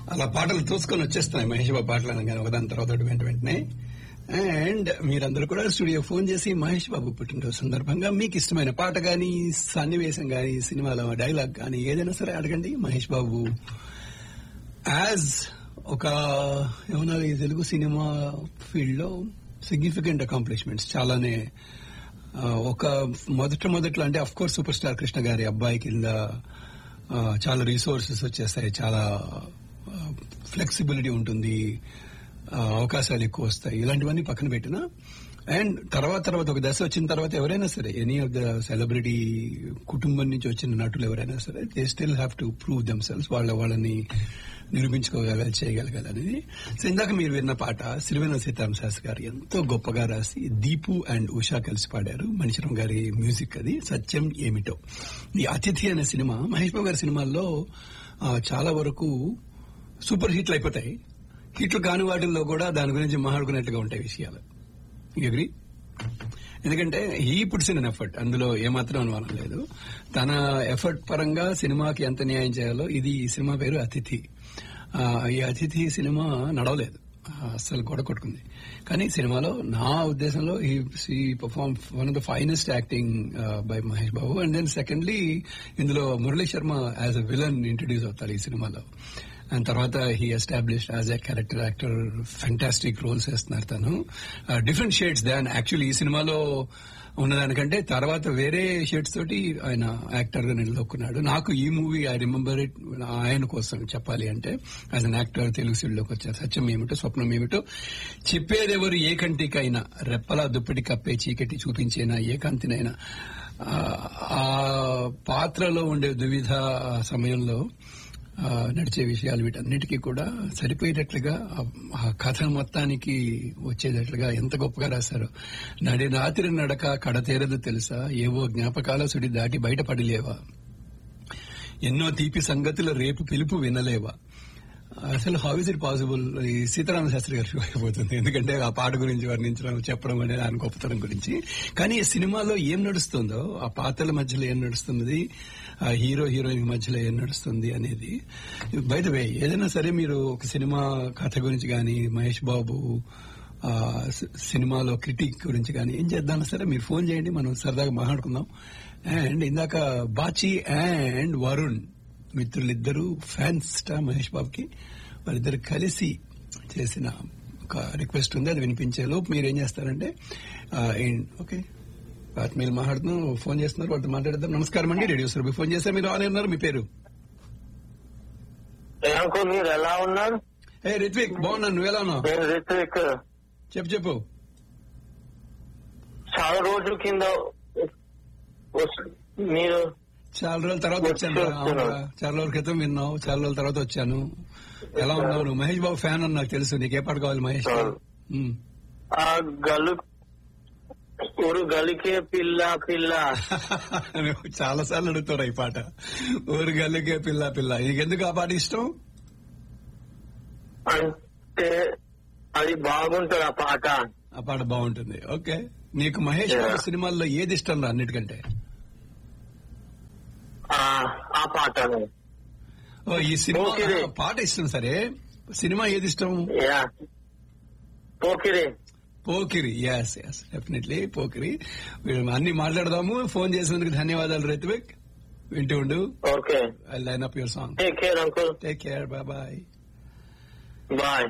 అలా పాటలు తోసుకొని వచ్చేస్తున్నాయి మహేష్ బాబు పాటలు అనగానే ఒకదాని తర్వాత ఒకటి వెంట వెంటనే అండ్ మీరందరూ కూడా స్టూడియో ఫోన్ చేసి మహేష్ బాబు పుట్టినరోజు సందర్భంగా మీకు ఇష్టమైన పాట గానీ సన్నివేశం గానీ సినిమాలో డైలాగ్ గానీ ఏదైనా సరే అడగండి మహేష్ బాబు యాజ్ ఒక ఏమన్నారు ఈ తెలుగు సినిమా ఫీల్డ్ లో సిగ్నిఫికెంట్ అకాంప్లిష్మెంట్స్ చాలానే ఆ, ఒక మొదట మొదట్లో అంటే of course super star Krishna గారి అబ్బాయి కింద ఆ, చాలా రిసోర్సెస్ వచ్చేస్తాయి చాలా ఫ్లెక్సిబిలిటీ ఉంటుంది ఆ, అవకాశాలు ఎక్కువ వస్తాయి ఇలాంటివన్నీ పక్కన పెట్టిన అండ్ తర్వాత తర్వాత ఒక దశ వచ్చిన తర్వాత ఎవరైనా సరే ఎనీ ఆఫ్ ద సెలబ్రిటీ కుటుంబం నుంచి వచ్చిన నటులు ఎవరైనా సరే they still have to prove themselves వాళ్ళ వాళ్ళని నిరూపించుకోగలగాలి చేయగలగాలి అనేది సో ఇందాక మీరు విన్న పాట సిరివెన సీతారామ శాస్త్రి గారు ఎంతో గొప్పగా రాసి దీపు అండ్ ఉషా కలిసి పాడారు మణిశరం గారి మ్యూజిక్ అది సత్యం ఏమిటో ఈ అతిథి అనే సినిమా మహేష్ బాబు గారి సినిమాల్లో ఆ, చాలా వరకు సూపర్ హిట్లు అయిపోతాయి హిట్లు కాని వాటిల్లో కూడా దాని గురించి మాట్లాడుకున్నట్టుగా ఉంటాయి విషయాలు అగ్రి ఎందుకంటే హీ పుట్స్ ఇన్ ఎఫర్ట్ అందులో ఏమాత్రం అనుమానం లేదు తన ఎఫర్ట్ పరంగా సినిమాకి ఎంత న్యాయం చేయాలో ఇది ఈ సినిమా పేరు అతిథి ఆ, ఈ అతిథి సినిమా నడవలేదు ఆ, అస్సలు గొడవ కొట్టుకుంది కానీ సినిమాలో నా ఉద్దేశంలో ఈ perform one of the finest acting by Mahesh Babu and then secondly ఇందులో Murali Sharma as a villain introduce అవుతారు ఈ సినిమాలో అండ్ తర్వాత he established as a character actor fantastic roles వేస్తున్నారు తను డిఫరెంట్ షేడ్స్ దాన్ యాక్చువల్లీ ఈ సినిమాలో ఉన్నదానికంటే తర్వాత వేరే షేడ్స్ తోటి ఆయన యాక్టర్ గా నిలదొక్కున్నాడు నాకు ఈ మూవీ ఐ రిమెంబర్ ఇట్ ఆయన కోసం చెప్పాలి అంటే యాజ్ అన్ యాక్టర్ తెలుగు సినిమాలోకి వచ్చారు సత్యం ఏమిటో స్వప్నం ఏమిటో చెప్పేదెవరు ఏ కంటికైనా రెప్పలా దుప్పటి కప్పే చీకటి చూపించేనా ఏ కంతినైనా ఆ, ఆ పాత్రలో ఉండే దువిధ సమయంలో ఆ, నడిచే విషయాలు వీటన్నిటికీ కూడా సరిపోయేటట్లుగా ఆ- ఆ కథ మొత్తానికి వచ్చేటట్లుగా ఎంత గొప్పగా రాశారు నడి రాత్రి నడక కడతేరదు తెలుసా ఏవో జ్ఞాపకాల సుడి దాటి బయటపడలేవా ఎన్నో తీపి సంగతుల రేపు పిలుపు వినలేవా అసలు హౌ ఇస్ ఇట్ పాసిబుల్ ఈ సీతారామ శాస్త్రి గారి షో అయిపోతుంది ఎందుకంటే ఆ పాట గురించి వర్ణించడం చెప్పడం అనేది ఆయన గొప్పతనం గురించి కానీ ఈ సినిమాలో ఏం నడుస్తుందో ఆ పాత్రల మధ్యలో ఏం నడుస్తున్నది ఆ హీరో హీరోయిన్ మధ్యలో ఏం నడుస్తుంది అనేది బై ద వే ఏదైనా సరే మీరు ఒక సినిమా కథ గురించి కానీ మహేష్ బాబు ఆ, సి- సినిమాలో క్రిటిక్ గురించి కానీ ఏం చేద్దాం సరే మీరు ఫోన్ చేయండి మనం సరదాగా మాట్లాడుకుందాం అండ్ ఇందాక బాచి అండ్ వరుణ్ మిత్రులిద్దరూ ఫ్యాన్స్ స్టార్ మహేష్ బాబుకి వాళ్ళిద్దరు కలిసి చేసిన ఒక రిక్వెస్ట్ ఉంది అది వినిపించే లోపు మీరు ఏం చేస్తారంటే ఆ, ఏం- ఓకే ఆత్మీయులు మాట్లాడుతున్నాం ఫోన్ చేస్తున్నారు వాళ్ళతో మాట్లాడదాం నమస్కారం అండి రేడియో సార్ ఫోన్ చేస్తే మీరు ఆన్ ఉన్నారు మీ పేరు అంకుల్ మీరు ఎలా ఉన్నారు ఏ రిత్విక్ బాగున్నాను నువ్వు ఎలా ఉన్నావు నేను రిత్విక్ చెప్పు చెప్పు చాలా రోజుల కింద వస్- మీరు చాలా రోజుల తర్వాత వచ్చాను రా. అవునురా. చాలా రోజుల క్రితం విన్నావు చాలా రోజుల తర్వాత వచ్చాను ఎలా ఉన్నావు నువ్వు మహేష్ బాబు ఫ్యాన్ అని నాకు తెలుసు నీకు ఏ పాట కావాలి మహేష్ చాలు. ఉమ్. ఆ గల్లు ఊరు గలికే పిల్ల పిల్ల నువ్వు చాలా సార్లు అడుగుతాడు ఈ పాట ఊరు గల్లికే పిల్ల పిల్ల నీకెందుకు ఆ పాట ఇష్టం అంటే అది బాగుంటుంది ఆ పాట ఆ పాట బాగుంటుంది ఓకే నీకు మహేష్ Yeah. బాబు సినిమాల్లో ఏది ఇష్టం రా అన్నిటికంటే ఆ ఆ పాట ఓ ఈ సినిమా పోకిరి. ఆ, పాట ఇష్టం సరే సినిమా ఏది ఇష్టం yeah Pokiri Pokiri yes yes definitely Pokiri వీళ్ళు అన్ని మాట్లాడదాము ఫోన్ చేసినందుకు ధన్యవాదాలు రిత్విక్ వింటూ ఉండు okay I line up your song take care uncle take care bye bye bye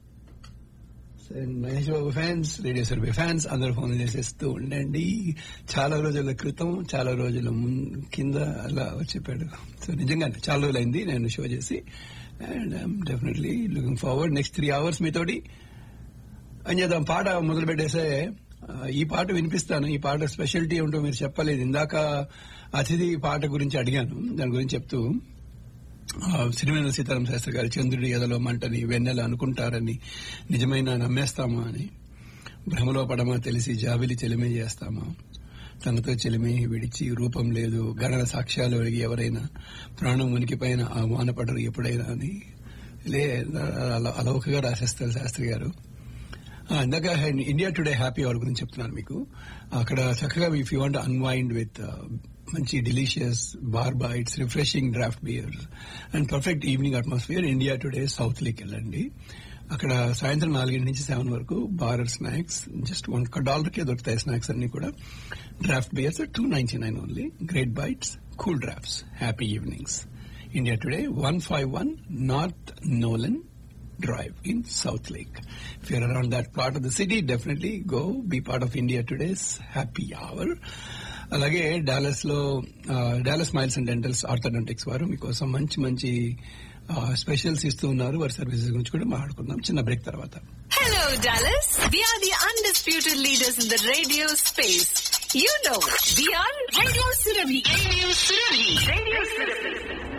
Mahesh Babu fans radio survey fans అందరూ ఫోన్ చేసేస్తూ ఉండండి చాలా రోజుల క్రితం చాలా రోజుల ముం- కింద అలా వచ్చి చెప్పాడు సో నిజంగానే చాలా రోజులైంది నేను షో చేసి and I'm definitely looking forward next three hours మీతోటి అని చేద్దాం పాట మొదలు పెట్టేసే ఆ, ఈ పాట వినిపిస్తాను ఈ పాట స్పెషాలిటీ ఏమిటో మీరు చెప్పలేదు ఇందాక అతిథి పాట గురించి అడిగాను దాని గురించి చెప్తూ ఆ, సిరివెన్నెల సీతారామ శాస్త్రి గారు చంద్రుడి ఎదలో మంటని వెన్నెల అనుకుంటారని నిజమైన నమ్మేస్తామా అని భ్రమలో పడమా తెలిసి జాబిలి చెలిమే చేస్తామా తనతో చెలిమి విడిచి రూపం లేదు గణన సాక్ష్యాలు అడిగి ఎవరైనా ప్రాణం ఉనికిపైన ఆ వానపడరు ఎప్పుడైనా అని లే అల- అలౌకగా రాసేస్తారు శాస్త్రి గారు ఆ, ఇందాక ఇండియా టుడే హ్యాపీ అవర్ గురించి చెప్తున్నాను మీకు అక్కడ చక్కగా if you want unwind with మంచి delicious bar bites refreshing draft beer and perfect evening atmosphere India today south lake వెళ్ళండి అక్కడ సాయంత్రం నాలుగింటి నుంచి సెవెన్ వరకు bar snacks just one dollar కే దొరుకుతాయి స్నాక్స్ అన్ని కూడా draft beers two ninety nine only great bites cool drafts happy evenings India today one five one north Nolan drive in South Lake. If you're around that part of the city, definitely go be part of India Today's happy hour. అలాగే Dallas లో Dallas miles and dentals orthodontics వారు మీకోసం మంచి మంచి specials ఇస్తూ ఉన్నారు వారి services గురించి కూడా మాట్లాడుకుందాం చిన్న బ్రేక్ తర్వాత Hello, Dallas. We are the undisputed leaders in the radio space. You know, we are Radio Surabhi. Radio Surabhi. Radio Surabhi.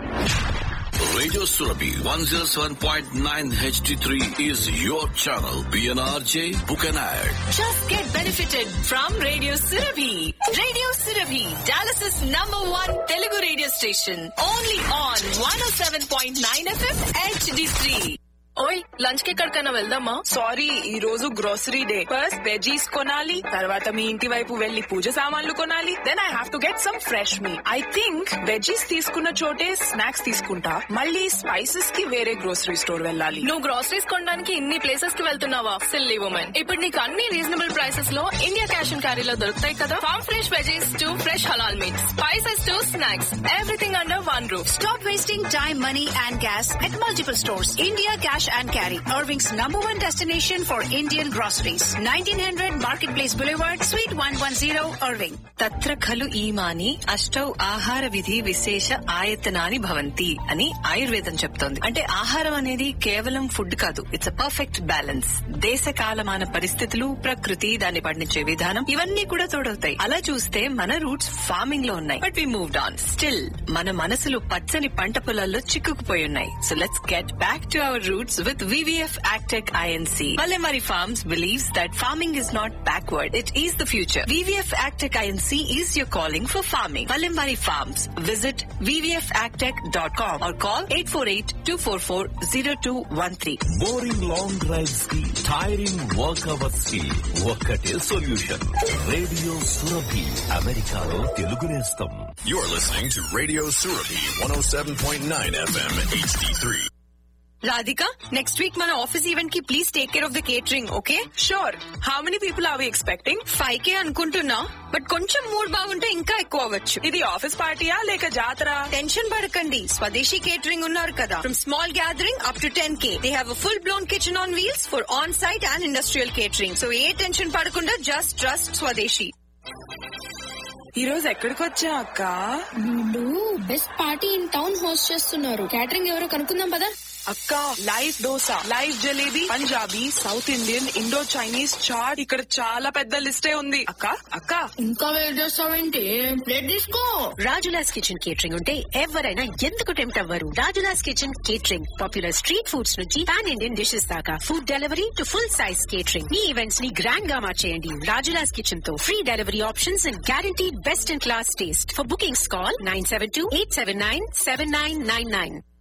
Radio Surabhi 107.9 HD3 is your channel. PNRJ, book an ad. Just get benefited from Radio Surabhi. Radio Surabhi, Dallas's number one Telugu radio station. Only on 107.9 FM HD3. ఓయ్ lunch కి ఎక్కడికైనా వెళ్దామా sorry ఈ రోజు grocery day first veggies కొనాలి తర్వాత మీ ఇంటి వైపు వెళ్లి పూజ సామాన్లు కొనాలి then I have to get some fresh మీ ఐ థింక్ వెజీస్ తీసుకున్న చోటే స్నాక్స్ తీసుకుంటా మళ్ళీ స్పైసెస్ కి వేరే గ్రోసరీ స్టోర్ వెళ్ళాలి నువ్వు గ్రోసరీస్ కొనడానికి ఇన్ని ప్లేసెస్ కి వెళ్తున్నావా సిల్లీ ఉమెన్ ఇప్పుడు నీకు అన్ని రీజనబుల్ ప్రైసెస్ లో ఇండియా క్యాష్ అండ్ క్యారీలో దొరుకుతాయి కదా farm fresh veggies to fresh halal meat spices to snacks everything under one roof Stop wasting time, money, and gas at multiple stores. India Cash and Carry, Irving's number one destination for Indian groceries. 1900 Marketplace Boulevard, Suite 110, Irving. తత్ర ఖలు ఈమాని అష్టౌ ఆహార విధి విశేష ఆయతనాని భవంతి అని ఆయుర్వేదం చెప్తోంది అంటే ఆహారం అనేది కేవలం ఫుడ్ కాదు ఇట్స్ అ పర్ఫెక్ట్ బ్యాలెన్స్ దేశ కాలమాన పరిస్థితులు ప్రకృతి దాన్ని పండించే విధానం ఇవన్నీ కూడా తోడవుతాయి అలా చూస్తే మన రూట్స్ ఫార్మింగ్ లో ఉన్నాయి but we moved on still మన మనసులు పచ్చని పంట పొలాల్లో చిక్కుకుపోయి ఉన్నాయి so let's get back to our roots with VVF agtech Inc Palamari Farms believes that farming is not backward, it is the future. VVF Agtech INC is your calling for farming. Palamari Farms. Visit vvfagtech.com or call 848-244-0213. Boring long drives కి tiring work hours కి ఒక్కటే solution radio Surabhi అమెరికాలో తెలుగు నేస్తం You're listening to Radio Surabhi 107.9 FM HD3. Radhika, next week మన office event కి please take care of the catering okay sure how many people are we expecting five K అనుకుంటున్నా but కొంచెం mood బాగుంటే ఇంకా ఎక్కువ అవ్వచ్చు ఇది ఆఫీస్ పార్టీయా లేక జాతర టెన్షన్ పడకండి స్వదేశీ కేటరింగ్ ఉన్నారు కదా from small gathering up to ten K they have full blown kitchen on wheels for on site and industrial catering so ఏ టెన్షన్ పడకుండా జస్ట్ ట్రస్ట్ స్వదేశీ ఈ రోజు ఎక్కడికి వచ్చా అక్క వీళ్ళు best party in town host చేస్తున్నారు క్యాటరింగ్ ఎవరో కనుక్కుందాం పదా అక్క live dosa live jalebi Punjabi south Indian Indo Chinese chaat ఇక్కడ చాలా పెద్ద లిస్టే ఉంది అక్క అక్క ఇంకా వెయిట్ చేస్తావేంటి ప్లేట్ తీసుకో రాజులాస్ కిచెన్ కేటరింగ్ ఉంటే ఎవరైనా ఎందుకు టెంప్ట్ అవ్వరు Rajulas kitchen catering popular street foods నుంచి పాన్ ఇండియన్ డిషెస్ దాకా food delivery to full size catering మీ ఈవెంట్స్ ని గ్రాండ్ గా మార్చేయండి రాజులాస్ కిచెన్ తో free delivery options and guarantee best in class taste for bookings call nine seven two eight seven nine seven nine nine nine